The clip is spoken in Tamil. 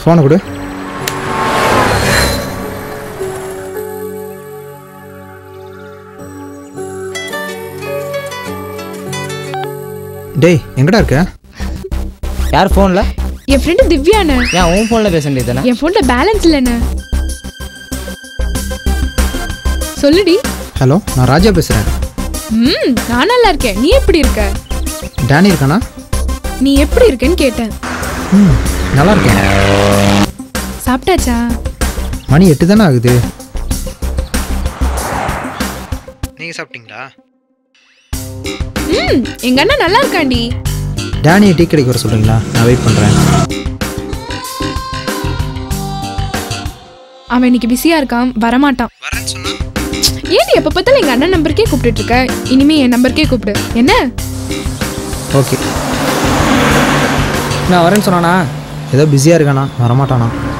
ஃபோனை கொடு டேய் எங்கடா இருக்க யார் ஃபோனில் என் ஃப்ரெண்டு திவ்யாண்ணே ஏன் உன் ஃபோனில் பேச வேண்டியது தானே என் ஃபோனில் பேலன்ஸ் இல்லைண்ணே சொல்லுடி ஹலோ நான் ராஜா பேசுகிறேன் ம் நான் நல்லா இருக்கேன் நீ எப்படி இருக்க டேனி இருக்கானா நீ எப்படி இருக்கேன்னு கேட்டேன் ம் நல்லா இருக்கேன் சாப்பிட்டாச்சா மணி எட்டு தானே ஆகுது நீங்கள் சாப்பிட்டீங்களா ம் எங்க அண்ணன் நல்லா இருக்காண்டி டேனியை டீ கடைக்கு வர சொல்கிறீங்களா நான் வெயிட் பண்ணுறேன் அவன் இன்னைக்கு பிஸியா இருக்கான் வரமாட்டான் வரேன்னு சொன்னா ஏன் எப்ப பார்த்தாலும் எங்க அண்ணன் நம்பருக்கே கூப்பிட்டுட்டு இருக்க இனிமே என் நம்பருக்கே கூப்பிடு என்ன ஓகே நான் வரேன்னு சொன்னானா ஏதோ பிஸியாக இருக்கானா வரமாட்டானா